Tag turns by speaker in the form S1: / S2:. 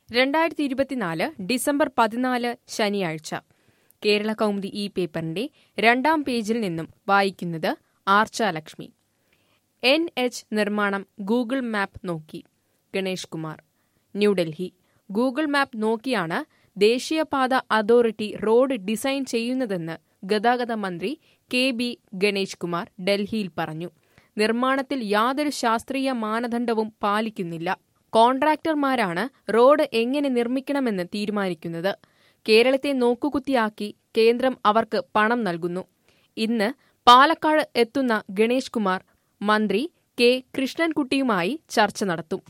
S1: രണ്ടായിരത്തി ഇരുപത്തിനാല് ഡിസംബർ പതിനാല് ശനിയാഴ്ച കേരള കൗമുദി ഈ പേപ്പറിന്റെ രണ്ടാം പേജിൽ നിന്നും വായിക്കുന്നത് ആർച്ച ലക്ഷ്മി എൻ എച്ച് നിർമ്മാണം ഗൂഗിൾ മാപ്പ് നോക്കി ഗണേഷ് കുമാർ ന്യൂഡൽഹി ഗൂഗിൾ മാപ്പ് നോക്കിയാണ് ദേശീയപാത അതോറിറ്റി റോഡ് ഡിസൈൻ ചെയ്യുന്നതെന്ന് ഗതാഗത മന്ത്രി കെ ബി ഗണേഷ് കുമാർ ഡൽഹിയിൽ പറഞ്ഞു നിർമ്മാണത്തിൽ യാതൊരു ശാസ്ത്രീയ മാനദണ്ഡവും പാലിക്കുന്നില്ല കോൺട്രാക്ടർമാരാണ് റോഡ് എങ്ങനെ നിർമ്മിക്കണമെന്ന് തീരുമാനിക്കുന്നത് കേരളത്തെ നോക്കുകുത്തിയാക്കി കേന്ദ്രം അവർക്ക് പണം നൽകുന്നു ഇന്ന് പാലക്കാട് എത്തുന്ന ഗണേഷ് കുമാർ മന്ത്രി കെ കൃഷ്ണൻകുട്ടിയുമായി ചർച്ച നടത്തും